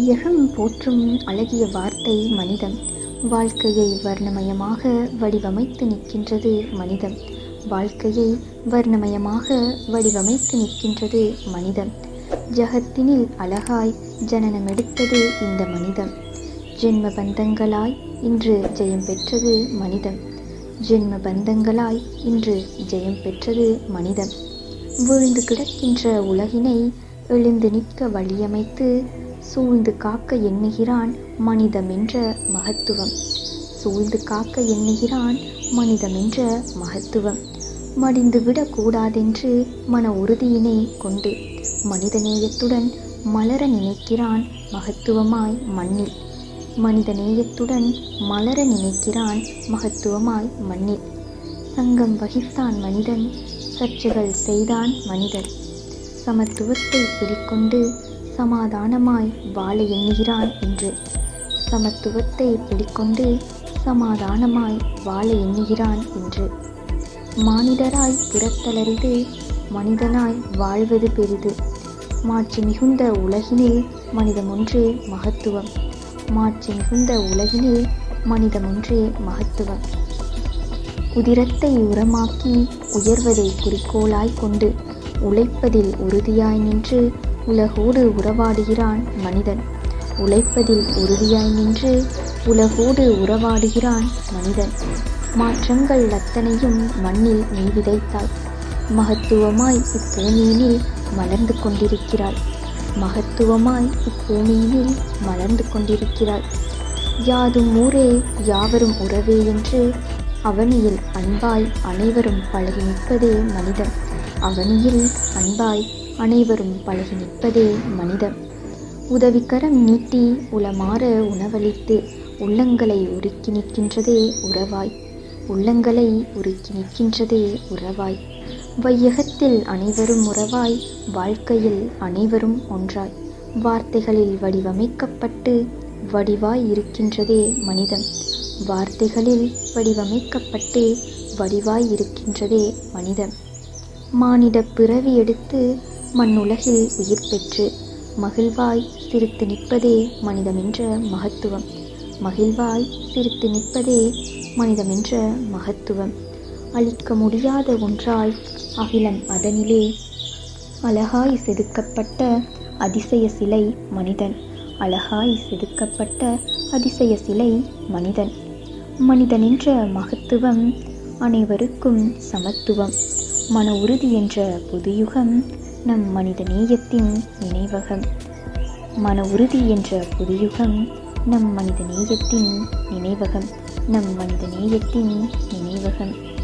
வையகம் போற்றும் அழகிய வார்த்தை மனிதம் வாழ்க்கையை வர்ணமயமாக வடிவமைத்து நிற்கின்றது மனிதம் வாழ்க்கையை வர்ணமயமாக வடிவமைத்து நிற்கின்றது மனிதம் ஜகத்தினில் அழகாய் ஜனனமெடுத்தது இந்த மனிதம் ஜென்ம பந்தங்களாய் இன்று ஜெயம் பெற்றது மனிதம் ஜென்ம பந்தங்களாய் இன்று ஜெயம் பெற்றது மனிதம் வீழ்ந்து கிடக்கின்ற உலகினை எழுந்து நிற்க வழியமைத்து சூழ்ந்து காக்க எண்ணுகிறான் மனிதம் என்ற மகத்துவம் சூழ்ந்து காக்க எண்ணுகிறான் மனிதம் என்ற மகத்துவம் மடிந்து விடக்கூடாதென்று மன உறுதியினை கொண்டு மனிதநேயத்துடன் மலர நினைக்கிறான் மகத்துவமாய் மண்ணில் மனிதநேயத்துடன் மலர நினைக்கிறான் மகத்துவமாய் மண்ணில் சங்கம் வகித்தான் மனிதன் சர்ச்சைகள் செய்தான் மனிதன் சமத்துவத்தை பிடிக்கொண்டு சமாதானமாய் வாழ எண்ணுகிறான் என்று சமத்துவத்தை பிடிக்கொண்டு சமாதானமாய் வாழ எண்ணுகிறான் என்று மானிடராய் பிறத்தலரிது மனிதனாய் வாழ்வது பெரிது மாட்சி மிகுந்த உலகினில் மனிதம் ஒன்றே மகத்துவம் மாட்சி மிகுந்த உலகினில் மனிதம் ஒன்றே மகத்துவம் உதிரத்தை உரமாக்கி உயர்வதை குறிக்கோளாய் கொண்டு உழைப்பதில் உறுதியாய் நின்று உலகோடு உறவாடுகிறான் மனிதன் உழைப்பதில் உறுதியாய் நின்று உலகோடு உறவாடுகிறான் மனிதன் மாற்றங்கள் அத்தனையும் மண்ணில் நீ விதைத்தாய் மகத்துவமாய் இப்பூமியினில் மலர்ந்து கொண்டிருக்கிறாய் மகத்துவமாய் இப்பூமியினில் மலர்ந்து கொண்டிருக்கிறாய் யாதும் ஊரே யாவரும் உறவே என்று அவனியில் அன்பாய் அனைவரும் பழகி நிற்பதே மனிதம் அவனியில் அன்பாய் அனைவரும் பழகி நிற்பதே மனிதம் உதவிக்கரம் நீட்டி உளமாற உணவளித்து உள்ளங்களை உருக்கி நிற்கின்றதே உறவாய் உள்ளங்களை உருக்கி நிற்கின்றதே உறவாய் வையகத்தில் அனைவரும் உறவாய் வாழ்க்கையில் அனைவரும் ஒன்றாய் வார்த்தைகளில் வடிவமைக்கப்பட்டு வடிவாய் இருக்கின்றதே மனிதம் வார்த்தைகளில் வடிவமைக்கப்பட்டு வடிவாய் இருக்கின்றதே மனிதம் மானிட பிறவி எடுத்து மண்ணுலகில் உயிர் பெற்று மகிழ்வாய் சிரித்து நிற்பதே மனிதமென்ற மகத்துவம் மகிழ்வாய் சிரித்து நிற்பதே மனிதமென்ற மகத்துவம் அழிக்க முடியாத ஒன்றாய் அகிலம் அதனிலே அழகாய் செதுக்கப்பட்ட அதிசய சிலை மனிதன் அழகாய் செதுக்கப்பட்ட அதிசய சிலை மனிதன் மனிதன் என்ற மகத்துவம் அனைவருக்கும் சமத்துவம் மன உறுதி என்ற புதுயுகம் நம் மனித நேயத்தின் நினைவகம் மன உறுதி என்ற புதுயுகம் நம் மனித நேயத்தின் நினைவகம் நம் மனித நேயத்தின் நினைவகம்